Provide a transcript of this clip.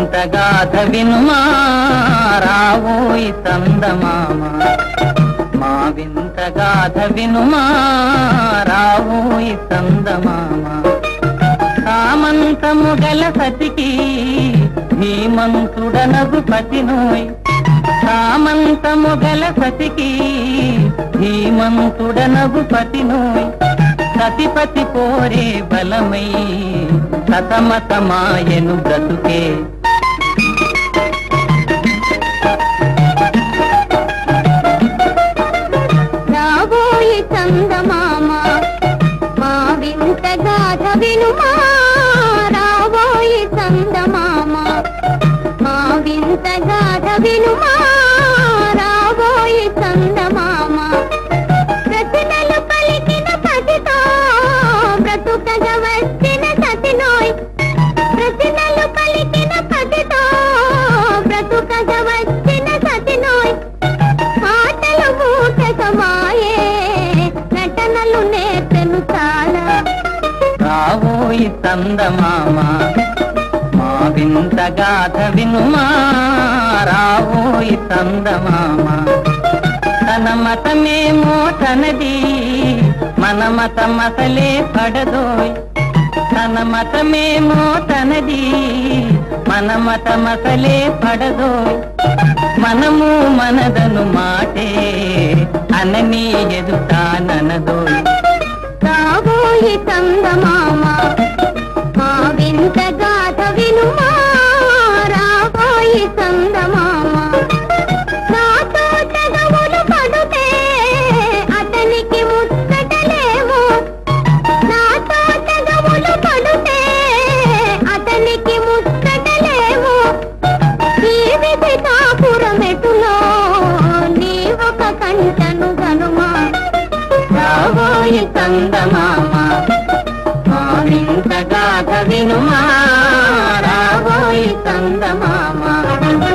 వింత గాథ వినుమా రావోయి చందమామ మా వింత గాథ వినుమా రావోయి చందమామ కామంతము గల సతికి ధీమంతుడనగు పతినోయ్ కామంతము గల సతికి ధీమంతుడనగు పతినోయ్ సతిపతి కోరే బలమై సతమతమాయను బ్రతుకే రాబోయి చందమామ మా వింత గాథ వినుమా రాబోయి చందమామ మా వింత గాథ వినుమా రాబోయి చందమామ రచనలు పలికిన పతితో బ్రతుకగ వచ్చిన సతినోయ్ రచనలు పలికిన పతితో బ్రతుకగ వచ్చిన సతినోయ్ ఆటలు మూటకమాయే నటనలు నేర్పెను చాలా రావోయి చందమామ మా వింత గాథ వినుమా రావోయి చందమామ తన మతమేమో తనది మన మతమసలే పడదోయ్ తన మతమేమో తనది మన మతమసలే పడదోయ్ మనము మనదను మాటే అనని ఎదుటాననదోయ్ రాబోయి చందమామ మా వింత గాథ వినుమా రాబోయి చందమామ నాతో తెగవులు పడుతే అతనికి ముచ్చటలేమో నాతో తెగవులు పడుతే అతనికి ముచ్చటలేమో ఈ విధి కాపురమెటులో నీ ఒక కంటను గనుమా రాబోయి చందమామ మా వింత గాథ వినుమా రాబోయి చందమామ